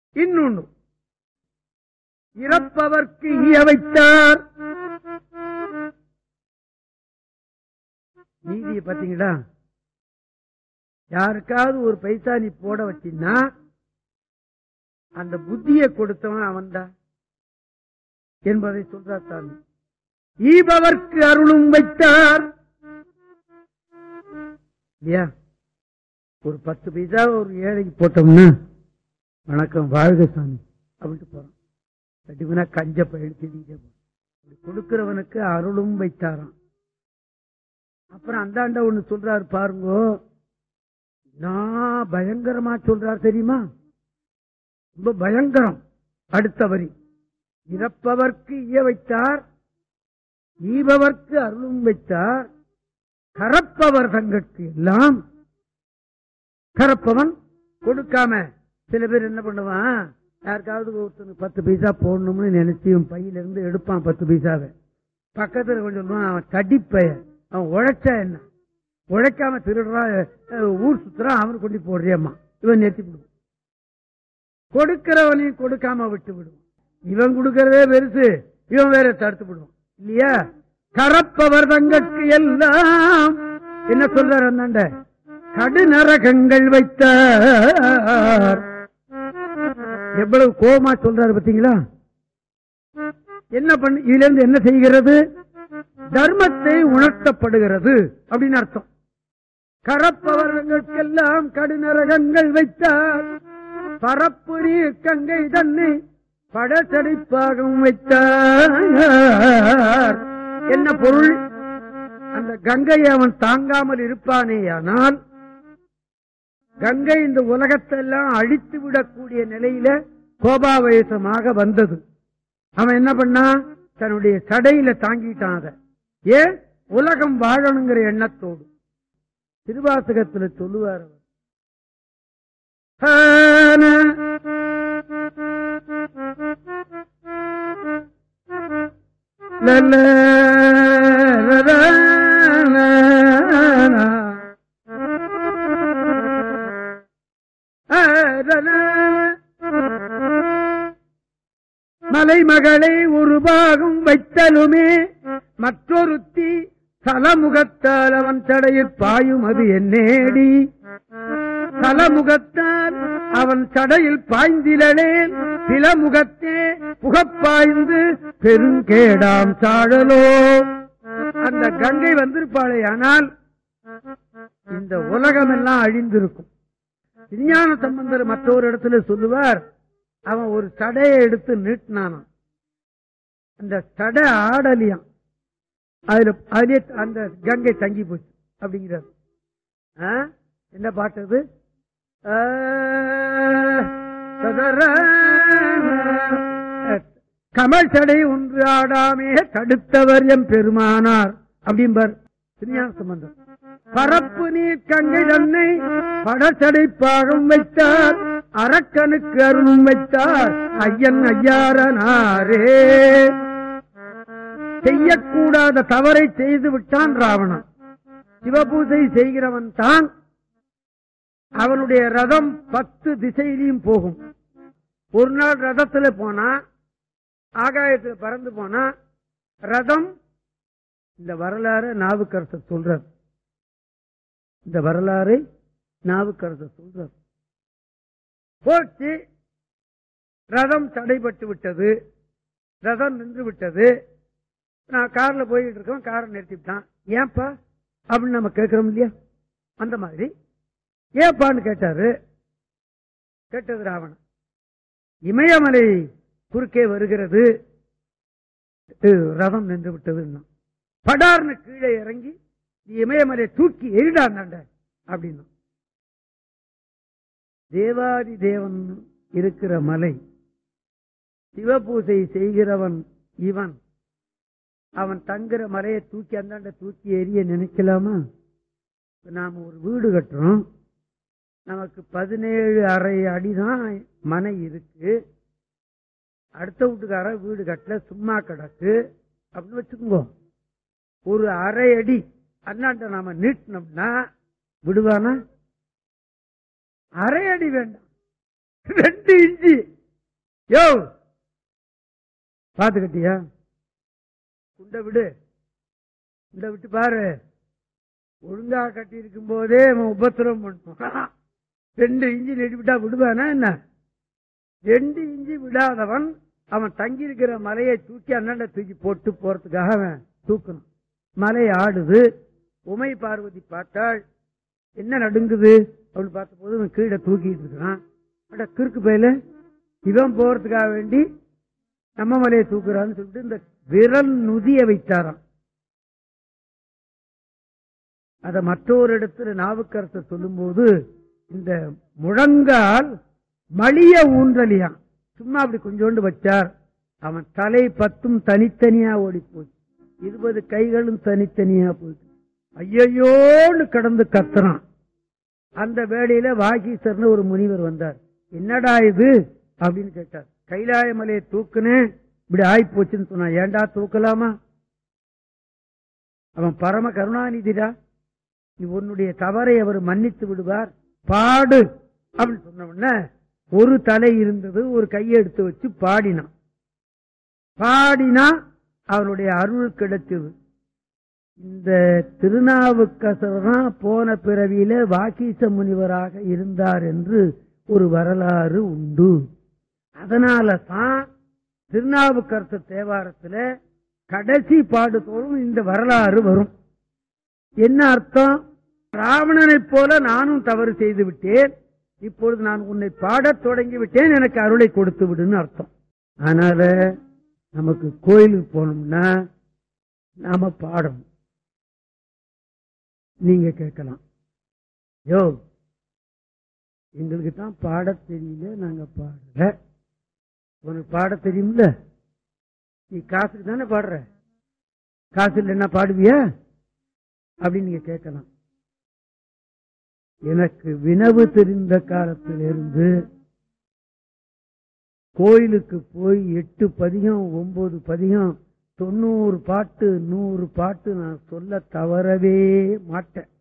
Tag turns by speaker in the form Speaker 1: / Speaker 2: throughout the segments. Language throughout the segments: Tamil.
Speaker 1: இன்னொன்னு இறப்பவர்க்கு ஈய வைத்தார் நீதியை பாத்தீங்களா யாருக்காவது ஒரு பைசா நீ போட வச்சின்னா அந்த புத்தியை கொடுத்தவன் அவன்தான் என்பதை சொல்றார் சாமி ஈபவர்க்கு அருளும் வைத்தார் இல்லையா ஒரு பத்து பைசா ஒரு ஏழைக்கு போட்டோம்னா வணக்கம் வாழ்க சாமி அப்படின்ட்டு போறோம் கண்டிப்பா கஞ்ச பயிர் செடிக்கிட்டே போறோம் இப்படி கொடுக்கிறவனுக்கு அருளும் வைத்தாராம் அப்புறம் அந்தாண்ட ஒண்ணு சொல்றாரு பாருங்க நான் பயங்கரமா சொல்றார் தெரியுமா ரொம்ப பயங்கரம் அடுத்த வரி இறப்பவர்க்கு ஈய வைத்தார் ஈபவர்க்கு அருளும் வைத்தார் கரப்பவர் தங்கட்கு எல்லாம் கரப்பவன் கொடுக்காம சில பேர் என்ன பண்ணுவான் யாருக்காவது ஒருத்தனுக்கு பத்து பைசா போடணும்னு நினைச்சு இவன் பையில இருந்து எடுப்பான் பத்து பைசாவை பக்கத்துல கொஞ்சம் சொல்லுவான் அவன் தடிப்பைய அவன் உழைச்சா என்ன உழைக்காம திருடுறான் அஹ், ஊர் சுத்துறான் அவனுக்கு கொண்டு போடுறியம்மா இவன் நிறுத்தி விடுவான் கொடுக்கிறவனையும் கொடுக்காம விட்டு விடுவான் இவன் கொடுக்கறதே பெருசு இவன் வேற தடுத்து விடுவான் இல்லையா கரப்பவர் தங்கட்கு எல்லாம் என்ன சொல்றார் அந்தாண்ட கடுநரகங்கள் வைத்தார் எவ்வளவு கோபமா சொல்றாரு பாத்தீங்களா என்ன பண்ணு இதுல இருந்து என்ன செய்கிறது தர்மத்தை உணர்த்தப்படுகிறது அப்படின்னு அர்த்தம் கரப்பவர்களுக்கெல்லாம் கடுநரகங்கள் வைத்தார் பரப்பு நீர் கங்கை தன்னை படச்சடிப்பாகம் வைத்தார் என்ன பொருள் அந்த கங்கையை அவன் தாங்காமல் இருப்பானேயானால் கங்கை இந்த உலகத்தெல்லாம் அழித்து விடக்கூடிய நிலையில கோபாவேசமாக வந்தது அவன் என்ன பண்ணான் தன்னுடைய சடையில தாங்கிட்டான் அத ஏன் உலகம் வாழணுங்கிற எண்ணத்தோடு திருவாசகத்துல சொல்லுவார் அவர் ஆன. லல, லல, லல. ஆ, லல. மலைமகளை ஒரு பாகம் வைத்தலுமே மற்றொருத்தி தலமுகத்தால் அவன் தடையில் பாயும் அது என்னேடி தலமுகத்தால் அவன் தடையில் பாய்ந்திலனேன் சிலமுகத்தே புகப்பாய்ந்து பெருங்கேடாம் சாழலோ அந்த கங்கை வந்திருப்பாளே ஆனால் இந்த உலகமெல்லாம் அழிந்திருக்கும் விஞ்ஞான சம்பந்தர் மற்றொரு இடத்துல சொல்லுவார் அவன் ஒரு சடையை எடுத்து நீட்டினானாம் அந்த சடை ஆடலியாம் அதுல அதுலயே அந்த கங்கை தங்கி போச்சு அப்படிங்கிறார் ஆ? என்ன பாட்டு அது ஆ, சதர, கமல் சடை ஒன்று ஆடாமே தடுத்தவர் எம் பெருமானார் அப்படிம்பார் திருஞான சம்பந்தம் பரப்பு நீர் கங்கை தன்னை படச்சடை பாகம் வைத்தார் அரக்கனுக்கு அருளும் வைத்தார் ஐயன் ஐயாரனாரே செய்யக்கூடாத தவறை செய்து விட்டான் ராவணன் சிவபூஜை செய்கிறவன் தான் அவனுடைய ரதம் பத்து திசையிலையும் போகும் ஒரு நாள் ரதத்துல போனா ஆகாயத்துல பறந்து போனா ரதம் இந்த வரலாறு நாவுக்கரசர் சொல்றார் இந்த வரலாறை நாவுக்கரசர் சொல்றார் போச்சு ரதம் தடைபட்டு விட்டது ரதம் நின்று விட்டது நான் கார்ல போயிட்டு இருக்கோம் காரை நிறுத்திவிட்டான் ஏன்பா அப்படின்னு நம்ம கேட்கிறோம் இல்லையா அந்த மாதிரி ஏப்பான்னு கேட்டாரு கேட்டது ராவணன் இமயமலை குறுக்கே வருகிறது இது ரதம் நின்று விட்டதுன்னா படார்னு கீழே இறங்கி நீ இமயமலை தூக்கி எரிடாண்டாண்ட அப்படின்னா தேவாதி தேவன் இருக்கிற மலை சிவபூஜை செய்கிறவன் இவன் அவன் தங்குற மலையை தூக்கி அந்தாண்ட தூக்கி எரிய நினைக்கலாமா இப்ப நாம ஒரு வீடு கட்டுறோம் நமக்கு பதினேழு அரை அடிதான் மனை இருக்கு அடுத்த வீட்டுக்கார வீடு கட்டல சும்மா கிடக்கு அப்படின்னு வச்சுக்கோங்க ஒரு அரை அடி அண்ணாண்ட நாம நீட்டினோம்னா விடுவானா அரை அடி வேண்டாம் ரெண்டு இன்ச்சு யோ பாத்துக்கிட்டியா குண்டை விடு குண்டை விட்டு பாரு ஒழுங்கா கட்டி இருக்கும் போதே அவன் உபத்திரம் பண்ணுவான் ரெண்டு இஞ்சி நெடிவிட்டா விடுவானா என்ன ரெண்டு இஞ்சி விடாதவன் அவன் தங்கி இருக்கிற மலையை தூக்கி அண்ணாண்ட தூக்கி போட்டு போறதுக்காக அவன் தூக்கணும் மலை ஆடுது உமை பார்வதி பார்த்தாள் என்ன நடுங்குது அப்படின்னு பார்த்த போது அவன் கீழே தூக்கிட்டு இருக்கிறான் அட கிறுக்கு பயில இவன் போறதுக்காக வேண்டி நம்ம மலையை தூக்குறான்னு சொல்லிட்டு இந்த விரல் நுதிய வைத்தாராம் அத மற்றொரு இடத்துல நாவுக்கரசர் சொல்லும்போது இந்த முழங்கால் மலிய ஊன்றலியான் சும்மா அப்படி கொஞ்சோண்டு வச்சார் அவன் தலை பத்தும் தனித்தனியா ஓடி போச்சு இருபது கைகளும் தனித்தனியா போயிட்டு ஐயோன்னு கடந்து கத்துறான் அந்த வேளையில வாகீசர்னு ஒரு முனிவர் வந்தார் என்னடா இது அப்படின்னு கேட்டார் கைலாய மலையை தூக்குனேன் இப்படி ஆயி போச்சுன்னு சொன்னான் ஏன்டா தூக்கலாமா அவன் பரம கருணாநிதிடா நீ உன்னுடைய தவறை அவர் மன்னித்து விடுவார் பாடு அப்படின்னு சொன்ன உடனே ஒரு தலை இருந்தது ஒரு கையை எடுத்து வச்சு பாடினான் பாடினா அவனுடைய அருள் கிடைச்சது இந்த திருநாவுக்கரசர் தான் போன பிறவியில வாக்கீச முனிவராக இருந்தார் என்று ஒரு வரலாறு உண்டு அதனால தான் திருநாவுக்கரசர் தேவாரத்துல கடைசி பாடுதோறும் இந்த வரலாறு வரும் என்ன அர்த்தம் ராவணனைப் போல நானும் தவறு செய்து விட்டேன் இப்பொழுது நான் உன்னை பாடத் தொடங்கி விட்டேன் எனக்கு அருளை கொடுத்து விடுன்னு அர்த்தம் அதனால நமக்கு கோயிலுக்கு போனோம்னா நாம பாடணும் நீங்க கேட்கலாம் யோ எங்களுக்கு தான் பாடத் தெரியல நாங்க பாடல உனக்கு பாடத் தெரியும்ல நீ காசுக்கு தானே பாடுற காசு இல்லைன்னா பாடுவியா அப்படின்னு நீங்க கேட்கலாம் எனக்கு வினவு தெரிந்த காலத்திலிருந்து கோயிலுக்கு போய் எட்டு பதிகம் ஒன்பது பதிகம் தொண்ணூறு பாட்டு நூறு பாட்டு நான் சொல்ல தவறவே மாட்டேன்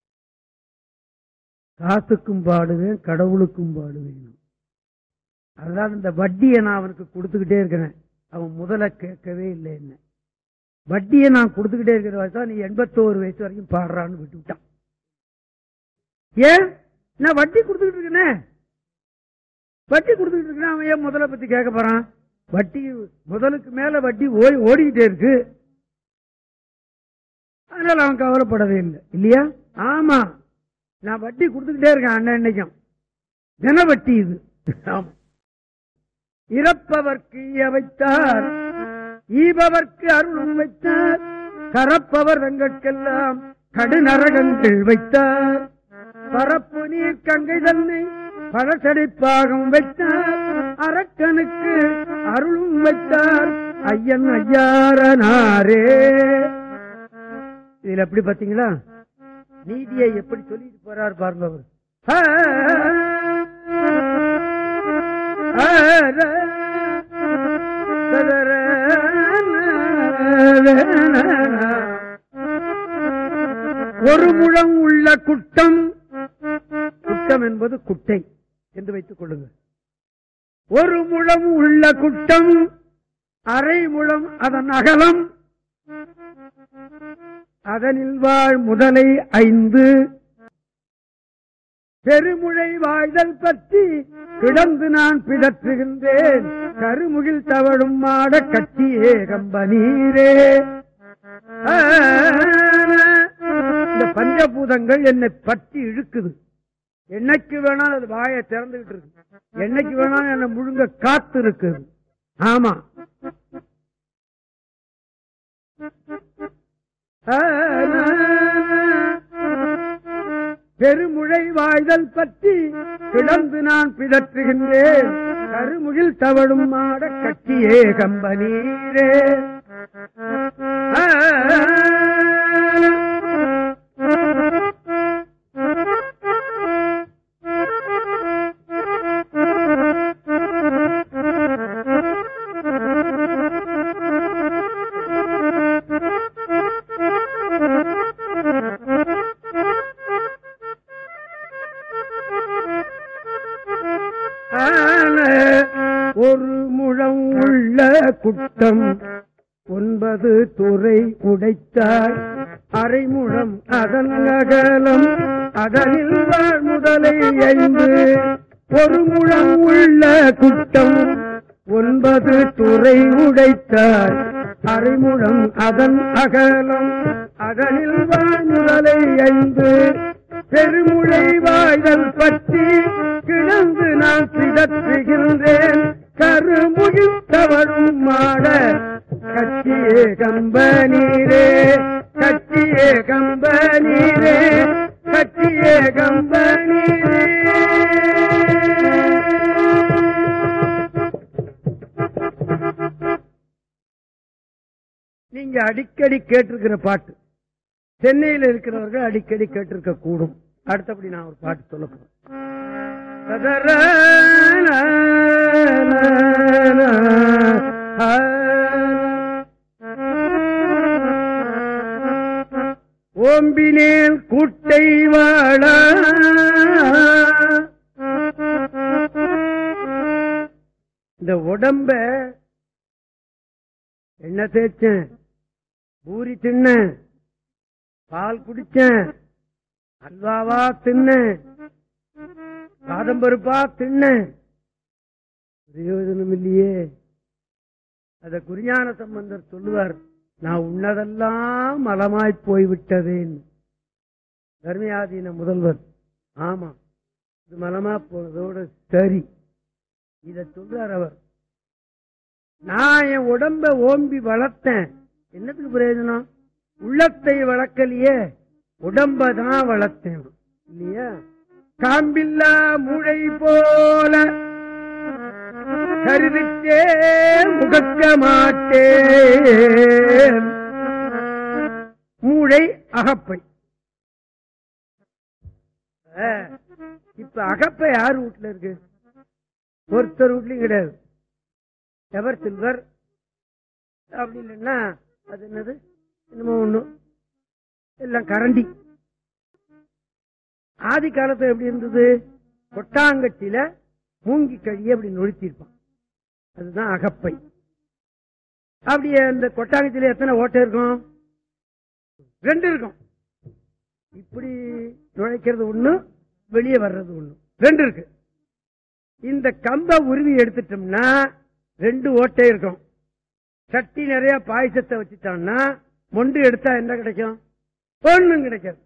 Speaker 1: காசுக்கும் பாடுவேன் கடவுளுக்கும் பாடுவேன் அதனால இந்த வட்டியை நான் அவனுக்கு கொடுத்துக்கிட்டே இருக்கிறேன் அவன் முதல்ல கேட்கவே இல்லை என்ன வட்டியை நான் கொடுத்துக்கிட்டே இருக்கிற வயசா நீ எண்பத்தோரு வயசு வரைக்கும் பாடுறான்னு விட்டு விட்டான் ஏன் நான் வட்டி கொடுத்துக்கிட்டு இருக்கேனே வட்டி கொடுத்துக்கிட்டு இருக்கேன் அவன் ஏன் முதல்ல பத்தி கேட்க போறான் வட்டி முதலுக்கு மேல வட்டி ஓடி ஓடிக்கிட்டே இருக்கு அதனால அவன் கவலைப்படவே இல்லை இல்லையா ஆமா நான் வட்டி கொடுத்துக்கிட்டே இருக்கேன் அண்ணன் இன்னைக்கும் தின வட்டி இது ஆமா இறப்பவர்க்கு ஈய வைத்தார் ஈபவர்க்கு அருளும் வைத்தார் கரப்பவர் தங்கட்கெல்லாம் கடுநரகங்கள் வைத்தார் பரப்பு நீர் கங்கை தன்னை பழசடைப்பாகம் வைத்தார் அரக்கனுக்கு அருளும் வைத்தார் ஐயன் ஐயாரனாரே இதுல எப்படி பாத்தீங்களா நீதியை எப்படி சொல்லிட்டு போறார் பாருங்க அவர் ஆ, ஆ, ஆ, சதர, ஒரு முழம் உள்ள குட்டம் குட்டம் என்பது குட்டை என்று வைத்துக் கொள்ளுங்கள் ஒரு முழம் உள்ள குட்டம் அரை முழம் அதன் அகலம் அதனில் வாழ் முதலை ஐந்து பெருமுழை வாய்தல் பற்றி கிடந்து நான் பிதற்றுகின்றேன் கருமுகில் தவழும் மாட கட்டியே கம்பனீரே இந்த பஞ்சபூதங்கள் என்னை பற்றி இழுக்குது என்னைக்கு வேணாலும் அது வாயை திறந்துகிட்டு இருக்கு என்னைக்கு வேணாலும் என்ன முழுங்க காத்து இருக்குது ஆமா பெருமுழை வாய்தல் பற்றி கிடந்து நான் பிதற்றுகின்றேன் கருமுகில் தவழும் மாட கட்டியே கம்பனீரே ஒரு முழம் உள்ள குட்டம் ஒன்பது துறை உடைத்தாய் அரைமுழம் அதன் அகலம் அதனில் வாழ் முதலை ஐந்து ஒரு முழம் உள்ள குட்டம் ஒன்பது துறை உடைத்தாய் அரைமுழம் அதன் அகலம் அதனில் வாழ் முதலை ஐந்து பெருமுழை வாய்தல் பற்றி கிடந்து நான் சிதற்றுகின்றேன் கருமுகில் தவறும் மாட கட்சியே கம்ப நீரே கட்சியே கம்ப நீரே கட்சியே கம்ப நீரே நீங்க அடிக்கடி கேட்டிருக்கிற பாட்டு சென்னையில் இருக்கிறவர்கள் அடிக்கடி கேட்டிருக்க கூடும் அடுத்தபடி நான் ஒரு பாட்டு சொல்ல போறேன் ஓம்பினேல் கூட்டை வாழ இந்த உடம்ப என்ன தேய்ச்சேன் பூரி தின்னேன் பால் குடிச்சேன் அல்வாவா தின்னேன் பாதம் பருப்பா தின்னேன் பிரயோஜனம் இல்லையே அத குறிஞான சம்பந்தர் சொல்லுவார் நான் உன்னதெல்லாம் மலமாய் போய்விட்டதேன் தர்மயாதீன முதல்வர் ஆமா இது மலமா போனதோட சரி இத சொல்றார் அவர் நான் என் உடம்ப ஓம்பி வளர்த்தேன் என்னத்துக்கு பிரயோஜனம் உள்ளத்தை வளர்க்கலையே உடம்ப தான் வளர்த்தேன் இல்லையா காம்பில்லா முழை போல கருதிச்சே முகக்க மாட்டேன் மூளை அகப்பை ஆ, இப்ப அகப்பை யார் வீட்டுல இருக்கு ஒருத்தர் வீட்லயும் கிடையாது எவர் சில்வர் அப்படி இல்லைன்னா அது என்னது என்னமோ ஒண்ணு எல்லாம் கரண்டி ஆதி காலத்துல எப்படி இருந்தது கொட்டாங்கட்டில மூங்கி கழிய அப்படி நொழுத்திருப்பான் அதுதான் அகப்பை அப்படியே அந்த கொட்டாங்கத்தில எத்தனை ஓட்டை இருக்கும் ரெண்டு இருக்கும் இப்படி நுழைக்கிறது ஒண்ணு வெளியே வர்றது ஒண்ணு ரெண்டு இருக்கு இந்த கம்ப உருவி எடுத்துட்டோம்னா ரெண்டு ஓட்டை இருக்கும் சட்டி நிறைய பாயசத்தை வச்சுட்டோம்னா மொண்டு எடுத்தா என்ன கிடைக்கும் ஒண்ணும் கிடைக்காது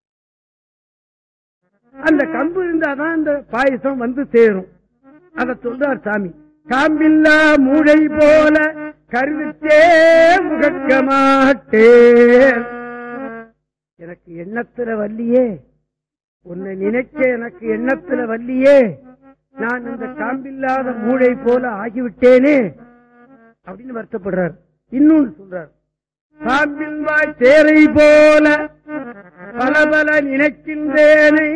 Speaker 1: அந்த கம்பு இருந்தாதான் அந்த பாயசம் வந்து சேரும் அத சொல்றார் சாமி காம்பில்லா மூளை போல கருவிச்சே முகக்க மாட்டேன் எனக்கு எண்ணத்துல வல்லியே உன்னை நினைக்க எனக்கு எண்ணத்துல வல்லியே நான் இந்த காம்பில்லாத மூளை போல ஆகிவிட்டேனே அப்படின்னு வருத்தப்படுறார் இன்னொன்னு சொல்றார் காம்பில் வாய் தேரை போல பல பல நினைக்கின்றேனே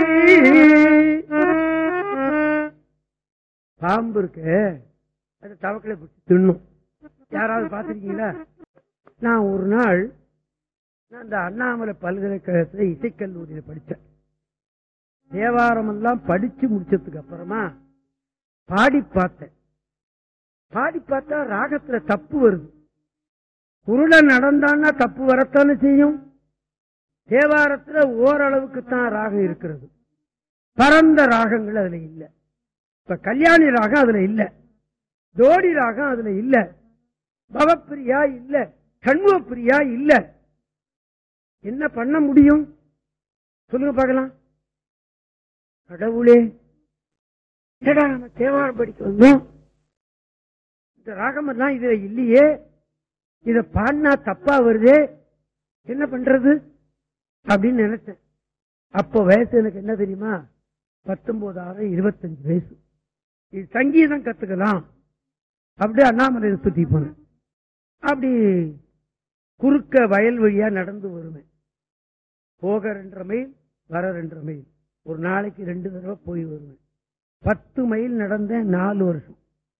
Speaker 1: பாம்பு இருக்கு அது தவக்கலை பிடிச்சி தின்னும் யாராவது பார்த்திருக்கீங்களா நான் ஒரு நாள் நான் இந்த அண்ணாமலை பல்கலைக்கழகத்துல இசைக்கல்லூரியில படிச்சேன் தேவாரம் எல்லாம் படிச்சு முடிச்சதுக்கு அப்புறமா பாடி பார்த்தேன் பாடி பார்த்தா ராகத்துல தப்பு வருது குருட நடந்தான்னா தப்பு வரத்தானே செய்யும் தேவாரத்துல ஓரளவுக்கு தான் ராகம் இருக்கிறது பரந்த ராகங்கள் அதுல இல்ல இப்ப கல்யாணி ராகம் அதுல இல்ல ஜோடி ராகம் அதுல இல்ல பவப்பிரியா இல்ல கண்வப்பிரியா இல்ல என்ன பண்ண முடியும் சொல்லுங்க பார்க்கலாம் கடவுளே என்னடா நம்ம தேவாரம் படிக்க வந்தோம் இந்த ராகம் எல்லாம் இதுல இல்லையே இத பாடினா தப்பா வருதே என்ன பண்றது அப்படின்னு நினைச்சேன் அப்போ வயசு எனக்கு என்ன தெரியுமா பத்தொன்பது ஆறு இருபத்தஞ்சு வயசு இது சங்கீதம் கத்துக்கலாம் அப்படியே அண்ணாமலை சுத்தி போனேன் அப்படி குறுக்க வயல் வழியா நடந்து வருவேன் போக ரெண்டரை மைல் வர ரெண்டரை மைல் ஒரு நாளைக்கு ரெண்டு தடவை போய் வருவேன் பத்து மைல் நடந்தேன் நாலு வருஷம்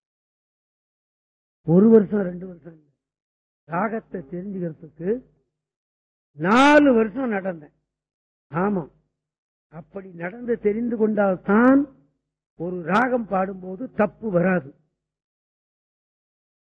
Speaker 1: ஒரு வருஷம் ரெண்டு வருஷம் இல்ல. ராகத்தை தெரிஞ்சுக்கிறதுக்கு நாலு வருஷம் நடந்தேன் ஆமா அப்படி நடந்து தெரிந்து கொண்டால்தான் ஒரு ராகம் பாடும்போது தப்பு வராது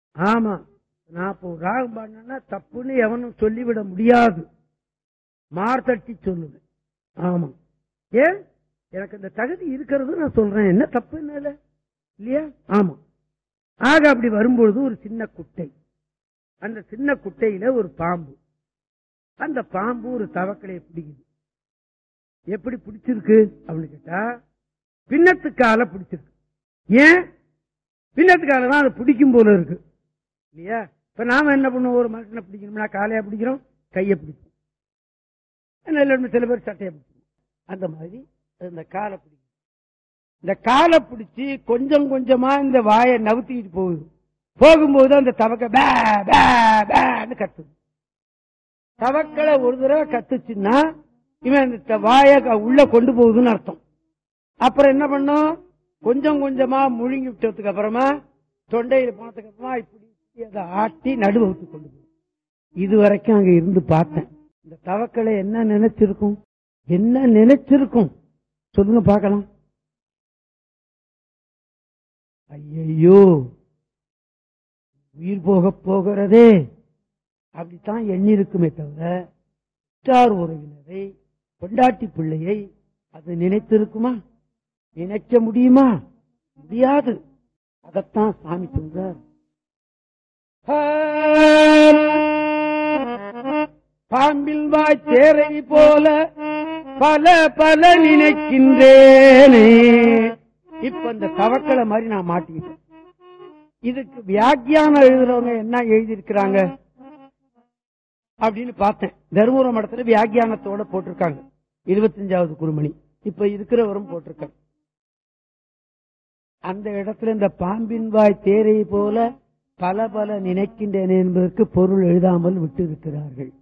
Speaker 1: ஆமா நான் இப்போ ராகம் பாடினா தப்புன்னு எவனும் சொல்லிவிட முடியாது மார்த்தட்டி சொல்லுவேன் ஆமா ஏன் எனக்கு இந்த தகுதி இருக்கிறது நான் சொல்றேன் என்ன தப்பு என்ன இல்ல? இல்லையா ஆமா ஆக அப்படி வரும்பொழுது ஒரு சின்ன குட்டை அந்த சின்ன குட்டையில ஒரு பாம்பு அந்த பாம்பு ஒரு தவக்கலையை பிடிக்குது எப்படி பிடிச்சிருக்கு அப்படின்னு கேட்டா பின்னத்துக்கால பிடிச்சிருக்கு ஏன் பின்னத்துக்கால தான் அது பிடிக்கும் போல இருக்கு இல்லையா இப்ப நாம என்ன பண்ணுவோம் ஒரு மனுஷனை பிடிக்கணும்னா காலையா பிடிக்கிறோம் கையை பிடிப்போம் என்ன இல்லாட்டி சில பேர் சட்டையை பிடிக்கும் அந்த மாதிரி இந்த காலை பிடிக்கும் இந்த காலை பிடிச்சி கொஞ்சம் கொஞ்சமா இந்த வாயை நவுத்திக்கிட்டு போகுது போகும்போது அந்த தவக்க பே பே பேன்னு கத்துது தவக்களை ஒரு தடவை கத்துச்சுன்னா இவன் இந்த த- வாயை க- உள்ள கொண்டு போகுதுன்னு அர்த்தம் அப்புறம் என்ன பண்ணும் கொஞ்சம் கொஞ்சமா முழுங்கி விட்டதுக்கு அப்புறமா தொண்டையில போனதுக்கு அப்புறமா இப்படி இப்படி அதை ஆட்டி நடுவகுத்து கொண்டு போகும் இது வரைக்கும் அங்க இருந்து பார்த்தேன் இந்த தவக்களை என்ன நினைச்சிருக்கும் என்ன நினைச்சிருக்கும் சொல்லுங்க பார்க்கலாம் ஐயையோ உயிர் போக போகிறதே அப்படித்தான் எண்ணி இருக்குமே தவிர உற்றார் உறவினரை பொண்டாட்டி பிள்ளையை அது நினைத்திருக்குமா நினைக்க முடியுமா முடியாது அதத்தான் சாமி சொல்றார் பாம்பில் வாய் தேரை போல பல பல நினைக்கின்றேனே இப்ப இந்த தவக்களை மாதிரி நான் மாட்டிக்கிட்டேன் இதுக்கு வியாக்கியானம் எழுதுறவங்க என்ன எழுதியிருக்கிறாங்க அப்படின்னு பார்த்தேன் தருமபுரம் மடத்துல வியாக்கியானத்தோட போட்டிருக்காங்க இருபத்தஞ்சாவது குருமணி இப்ப இருக்கிறவரும் போட்டிருக்காங்க அந்த இடத்துல இந்த பாம்பின் வாய் தேரை போல பல பல நினைக்கின்றேன் என்பதற்கு பொருள் எழுதாமல் விட்டு இருக்கிறார்கள்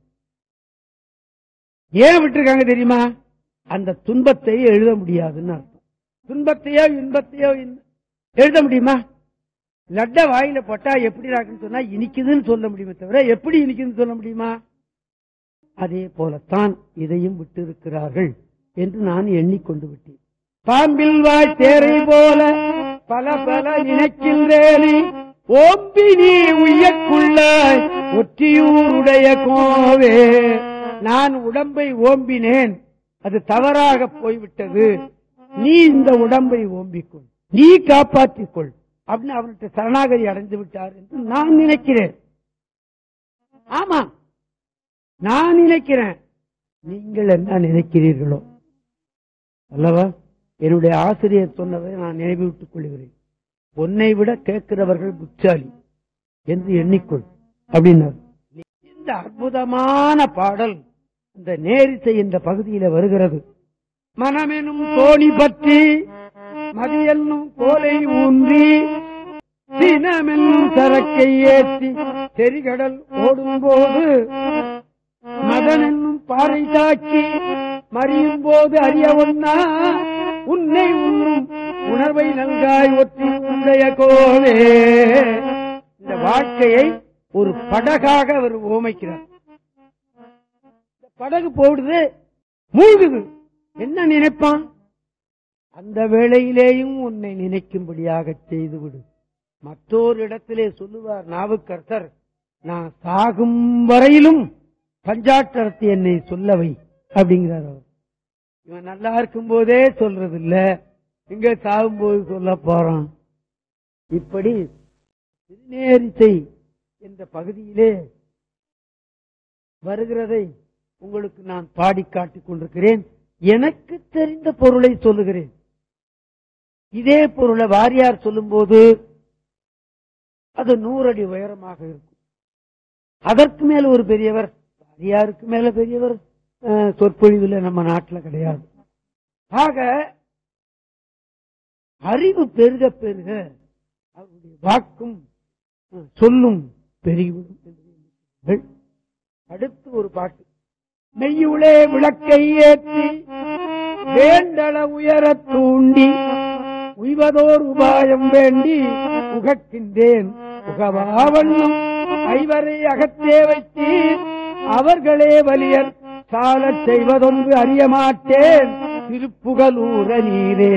Speaker 1: ஏன் விட்டிருக்காங்க தெரியுமா அந்த துன்பத்தை எழுத முடியாதுன்னு அர்த்தம் துன்பத்தையோ இன்பத்தையோ இன்- எழுத முடியுமா லட்ட வாயில போட்டா எப்படி இருக்குன்னு சொன்னா இனிக்குதுன்னு சொல்ல முடியுமே தவிர எப்படி இனிக்குதுன்னு சொல்ல முடியுமா அதே போலத்தான் இதையும் விட்டிருக்கிறார்கள் என்று நான் எண்ணிக்கொண்டு விட்டேன் பாம்பில் வாய் தேரை போல பல பல நினைக்கின்றேனே ஓம்பி நீ உய்யக்குள்ளாய் ஒற்றியூருடைய கோவே நான் உடம்பை ஓம்பினேன் அது தவறாக போய்விட்டது நீ இந்த உடம்பை ஓம்பிக்கொள் நீ காப்பாற்றிக் கொள் அப்படின்னு அவர்கிட்ட சரணாகதி அடைந்து விட்டார் என்று நான் நினைக்கிறேன் ஆமா நான் நினைக்கிறேன் நீங்கள் என்ன நினைக்கிறீர்களோ அல்லவா என்னுடைய ஆசிரியர் சொன்னதை நான் நினைவுட்டுக் கொள்கிறேன் உன்னை விட கேட்கிறவர்கள் புத்தாலி என்று எண்ணிக்கொள் அப்படின்னார் இந்த அற்புதமான பாடல் இந்த நேரிசை என்ற பகுதியில வருகிறது மனமெனும் தோணி பற்றி மதியென்னும் கோலை ஊன்றி சினமென்னும் சரக்கை ஏற்றி செரிகடல் ஓடும்போது மதன் என்னும் பாறை தாக்கி மறியும் போது அறிய ஒண்ணா உன்னை உண்ணும் உணர்வை நன்காய் ஒற்றி உடைய கோவே இந்த வாழ்க்கையை ஒரு படகாக அவர் ஓமைக்கிறார் இந்த படகு போடுது மூழ்குது என்ன நினைப்பான் அந்த வேளையிலேயும் உன்னை நினைக்கும்படியாக செய்துவிடு மற்றொரு இடத்திலே சொல்லுவார் நாவுக்கர்த்தர் நான் சாகும் வரையிலும் பஞ்சாட்சரத்தை என்னை சொல்லவை அப்படிங்கிறார் அவர் இவன் நல்லா இருக்கும் போதே சொல்றது இல்ல இங்க சாகும்போது சொல்ல போறான் இப்படி திருநேரிசை என்ற பகுதியிலே வருகிறதை உங்களுக்கு நான் பாடி காட்டிக் கொண்டிருக்கிறேன் எனக்கு தெரிந்த பொருளை சொல்லுகிறேன் இதே பொருளை வாரியார் சொல்லும்போது அது நூறடி உயரமாக இருக்கும் அதற்கு மேல ஒரு பெரியவர் வாரியாருக்கு மேல பெரியவர் அஹ், சொற்பொழிவுல நம்ம நாட்டுல கிடையாது ஆக அறிவு பெருக பெருக அவருடைய வாக்கும் அஹ், சொல்லும் பெருகிவிடும் என்று எண்ணுகிறீர்கள். அடுத்து ஒரு பாட்டு மெய்யுளே விளக்கை ஏற்றி வேண்டள உயரத் தூண்டி உய்வதோர் உபாயம் வேண்டி உகக்கின்றேன் உகவாவண்ணும் ஐவரை அகத்தே வைத்தீர் அவர்களே வலியர் சாலச் செய்வதொன்று அறிய மாட்டேன் திருப்புகலூர நீரே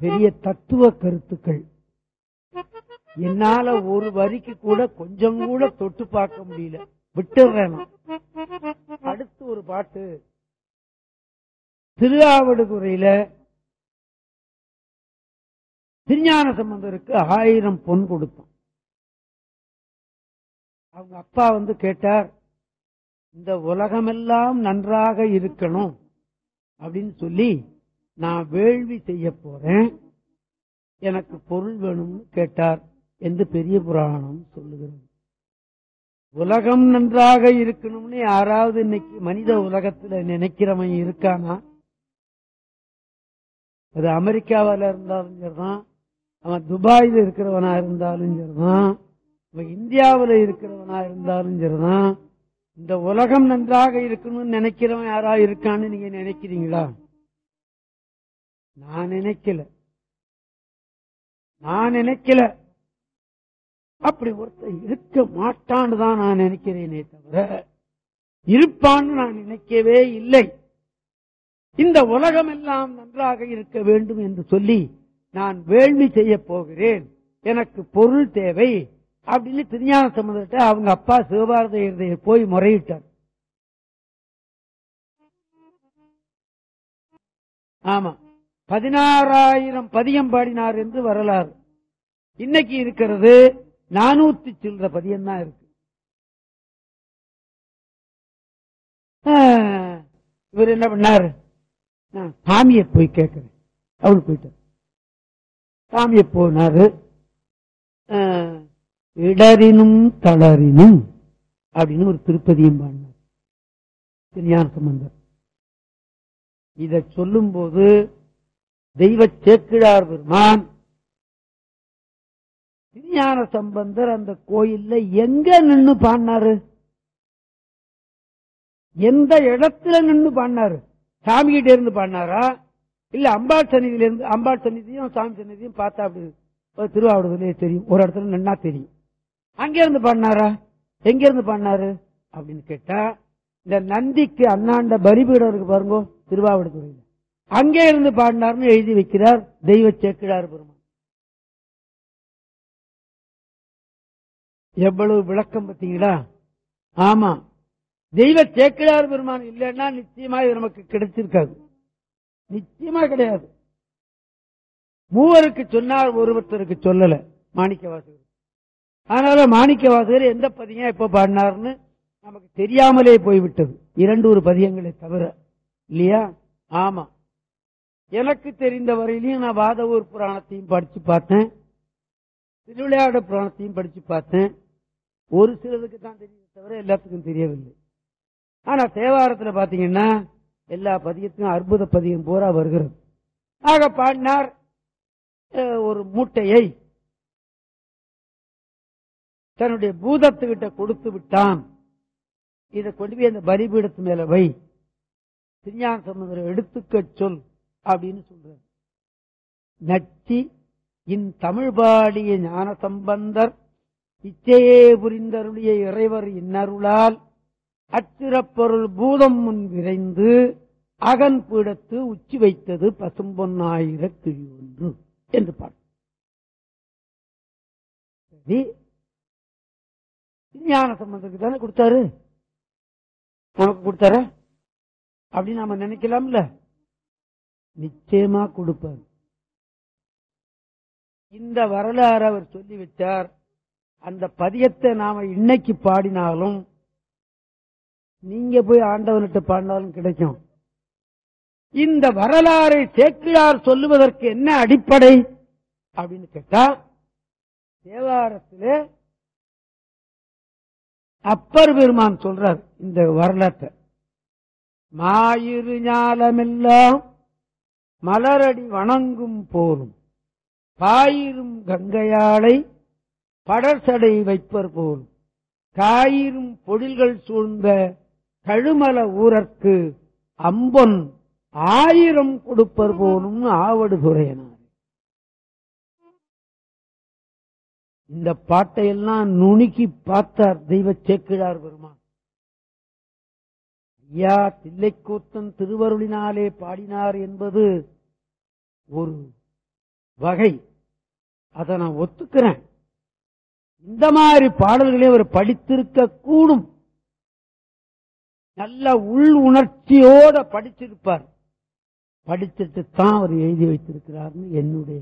Speaker 1: பெரிய தத்துவ கருத்துக்கள் என்னால ஒரு வரிக்கு கூட கொஞ்சம் கூட தொட்டு பார்க்க முடியல விட்டுறேன் நான். அடுத்து ஒரு பாட்டு திருஆவடுதுறையில திருஞான சம்பந்தருக்கு ஆயிரம் பொன் கொடுத்தான் அவங்க அப்பா வந்து கேட்டார் இந்த உலகமெல்லாம் நன்றாக இருக்கணும் அப்படின்னு சொல்லி நான் வேள்வி செய்ய போறேன் எனக்கு பொருள் வேணும்னு கேட்டார் என்று பெரிய புராணம் சொல்லுகிறது உலகம் நன்றாக இருக்கணும்னு யாராவது இன்னைக்கு மனித உலகத்துல நினைக்கிறவன் இருக்கானா அது அமெரிக்காவில இருந்தாலும் சரிதான் அவன் துபாயில இருக்கிறவனா இருந்தாலும் சரிதான் அவன் இந்தியாவுல இருக்கிறவனா இருந்தாலும் சரிதான் இந்த உலகம் நன்றாக இருக்கணும்னு நினைக்கிறவன் யாரா இருக்கான்னு நீங்க நினைக்கிறீங்களா நான் நினைக்கல நான் நினைக்கல அப்படி ஒருத்தர் இருக்க மாட்டான்னு தான் நான் நினைக்கிறேனே தவிர இருப்பான்னு நான் நினைக்கவே இல்லை இந்த உலகம் எல்லாம் நன்றாக இருக்க வேண்டும் என்று சொல்லி நான் வேள்வி செய்ய போகிறேன் எனக்கு பொருள் தேவை அப்படின்னு திருஞான சம்பந்தத்தை அவங்க அப்பா சிவபாரத இருதயர் போய் முறையிட்டார் ஆமா பதினாறாயிரம் பதியம் பாடினார் என்று வரலாறு இன்னைக்கு இருக்கிறது நானூத்தி சில்லற பதியம் தான் இருக்கு ஆ, இவர் என்ன பண்ணாரு நான் சாமியை போய் கேட்கிறேன் அவரு போயிட்டார் சாமியை போனாரு ஆ, இடரினும் தளரினும் அப்படின்னு ஒரு திருப்பதியும் பாடினார் திருஞான சம்பந்தர் இதை சொல்லும்போது தெய்வ சேக்கிழார் பெருமான் திருஞான சம்பந்தர் அந்த கோயில்ல எங்க நின்னு பாடினாரு எந்த இடத்துல நின்னு பாடினாரு சாமி கிட்ட இருந்து பாடினாரா இல்ல அம்பாள் சன்னிதியில இருந்து அம்பாள் சன்னிதியும் சாமி சன்னிதியும் பார்த்தா அப்படி ஒரு திருவாவூர்லயே தெரியும் ஒரு இடத்துல நின்னா தெரியும் அங்க இருந்து பாடினாரா எங்க இருந்து பாடினாரு அப்படின்னு கேட்டா இந்த நந்திக்கு அண்ணாண்ட பலிபீடம் இருக்கு பாருங்க திருவாவடுதுறையில அங்கே இருந்து பாடினார்னு எழுதி வைக்கிறார் தெய்வ சேக்கிழார் பெருமான் எவ்வளவு விளக்கம் பார்த்தீங்களா ஆமா தெய்வ சேக்கிழார் பெருமான் இல்லைன்னா நிச்சயமா இது நமக்கு கிடைச்சிருக்காது நிச்சயமா கிடையாது மூவருக்கு சொன்னார் ஒருவருக்கு சொல்லல மாணிக்க வாசகர் அதனால மாணிக்க வாசகர் எந்த பதியம் எப்ப பாடினார்னு நமக்கு தெரியாமலே போய்விட்டது இரண்டு ஒரு பதியங்களை தவிர இல்லையா ஆமா எனக்கு தெரிந்த வரையிலையும் நான் வாதவூர் புராணத்தையும் படிச்சு பார்த்தேன் திருவிளையாட புராணத்தையும் படிச்சு பார்த்தேன் ஒரு சிலருக்கு தான் தெரியும் தவிர எல்லாத்துக்கும் தெரியவில்லை ஆனா தேவாரத்துல பாத்தீங்கன்னா எல்லா பதியத்தையும் அற்புத பதியம் பூரா வருகிறது ஆக பாடினார் அஹ், ஒரு மூட்டையை தன்னுடைய பூதத்துக்கிட்ட கொடுத்து விட்டான் இதை கொண்டு போய் அந்த பலிபீடத்து மேல வை திருஞான சம்பந்தரை எடுத்துக்க சொல் அப்படின்னு சொல்றார் நச்சி இன் தமிழ் பாடிய ஞான சம்பந்தர் இச்சையே புரிந்தருளிய இறைவர் இன்னருளால் அச்சிறப்பொருள் பூதம் முன் விரைந்து அகன் பீடத்து உச்சி வைத்தது பசும்பொன்னாயிர கிழி ஒன்று என்று பாடு சரி ஞான சம்பந்தத்துக்கு தானே கொடுத்தாரு நமக்கு கொடுத்தார அப்படின்னு நாம நினைக்கலாம்ல நிச்சயமா கொடுப்பார் இந்த வரலாறு அவர் சொல்லி வச்சார் அந்த பதியத்தை நாம இன்னைக்கு பாடினாலும் நீங்க போய் ஆண்டவன்கிட்ட பாடினாலும் கிடைக்கும் இந்த வரலாறை சேக்கிழார் சொல்லுவதற்கு என்ன அடிப்படை அப்படின்னு கேட்டா தேவாரத்திலே அப்பர் பெருமான் சொல்றார் இந்த வரலாற்றை மாயிரு ஞாலமெல்லாம் மலரடி வணங்கும் போலும் பாயிரும் கங்கையாளை படர்சடை வைப்பர் போலும் காயிரும் பொழில்கள் சூழ்ந்த கழுமல ஊரற்கு அம்பொன் ஆயிரம் கொடுப்பர் போலும் ஆவடு துறையனார் இந்த பாட்டையெல்லாம் நுணுக்கி பார்த்தார் தெய்வ சேக்கிழார் பெருமான் ஐயா தில்லைக்கூத்தன் திருவருளினாலே பாடினார் என்பது ஒரு வகை அதை நான் ஒத்துக்கிறேன் இந்த மாதிரி பாடல்களை அவர் படித்திருக்க கூடும் நல்ல உள் உணர்ச்சியோட படிச்சிருப்பார் படிச்சுட்டு தான் அவர் எழுதி வைத்திருக்கிறார்னு என்னுடைய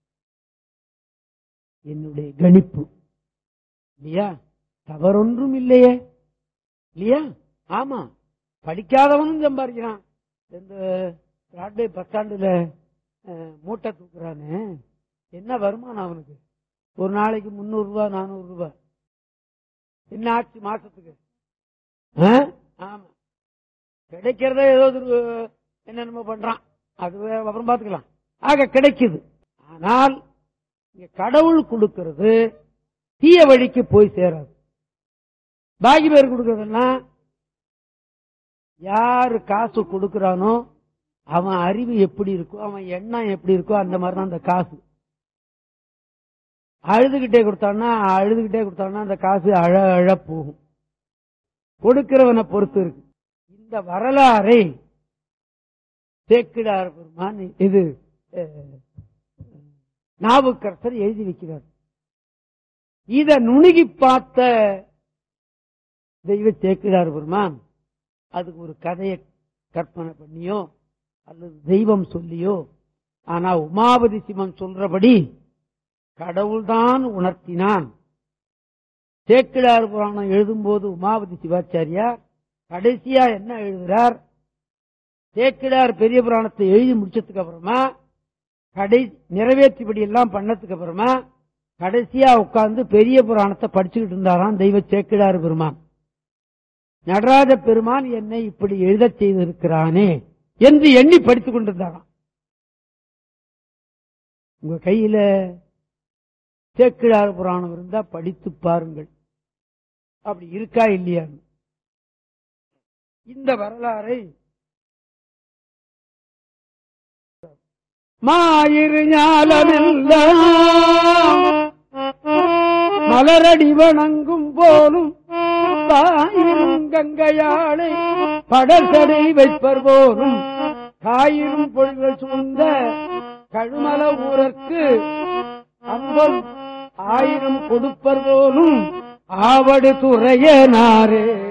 Speaker 1: என்னுடைய கணிப்பு இல்லையா தவறொன்றும் இல்லையே இல்லையா ஆமா படிக்காதவனும் சம்பாதிக்கிறான் இந்த ராட்வே பஸ் ஸ்டாண்டுல அஹ், மூட்டை தூக்குறானே என்ன வருமானம் அவனுக்கு ஒரு நாளைக்கு முந்நூறு ரூபாய் நானூறு ரூபாய் என்ன ஆச்சு மாசத்துக்கு ஆ? ஆமா கிடைக்கிறத ஏதோ ஒரு என்னென்னமோ பண்றான் அது வேற அப்புறம் பாத்துக்கலாம் ஆக கிடைக்குது ஆனால் இங்க கடவுள் கொடுக்கிறது தீய வழிக்கு போய் சேராது பாக்கி பேர் கொடுக்கறதெல்லாம் யாரு காசு கொடுக்கறானோ அவன் அறிவு எப்படி இருக்கோ அவன் எண்ணம் எப்படி இருக்கோ அந்த மாதிரி தான் அந்த காசு அழுதுகிட்டே கொடுத்தான்னா அழுதுகிட்டே கொடுத்தான்னா அந்த காசு அழ அழ போகும் கொடுக்கிறவனை பொறுத்து இருக்கு இந்த வரலாறை சேக்கிடார் பெருமான் இது அஹ், நாவுக்கரசர் எழுதி வைக்கிறார் இத நுணுகி பார்த்த தெய்வ சேக்கிடார் பெருமான் அதுக்கு ஒரு கதையை கற்பனை பண்ணியோ அல்லது தெய்வம் சொல்லியோ ஆனா உமாபதி சிவன் சொல்றபடி கடவுள்தான் உணர்த்தினான் சேக்கிடார் புராணம் எழுதும்போது உமாபதி சிவாச்சாரியார் கடைசியா என்ன எழுதுறார் சேக்கிடார் பெரிய புராணத்தை எழுதி முடிச்சதுக்கு அப்புறமா கடை நிறைவேற்றிபடி எல்லாம் பண்ணதுக்கு அப்புறமா கடைசியா உட்கார்ந்து பெரிய புராணத்தை படிச்சுக்கிட்டு இருந்தாராம் தெய்வ சேக்கிடார் பெருமான் நடராஜ பெருமான் என்னை இப்படி எழுதச் செய்திருக்கிறானே என்று எண்ணி படித்துக் கொண்டிருந்தாராம் உங்க கையில சேக்கிழார் புராணம் இருந்தா படித்து பாருங்கள் அப்படி இருக்கா இல்லையா இந்த வரலாறை மாயிரு ஞாலமெல்லாம் மலரடி வணங்கும் போலும் தாயிரும் கங்கையாளை படசடை வைப்பர் போலும் காயிரும் பொழிகள் சூழ்ந்த கழுமல ஊரற்கு அம்பம் ஆயிரம் கொடுப்பர் போலும் ஆவடு துறையனாரே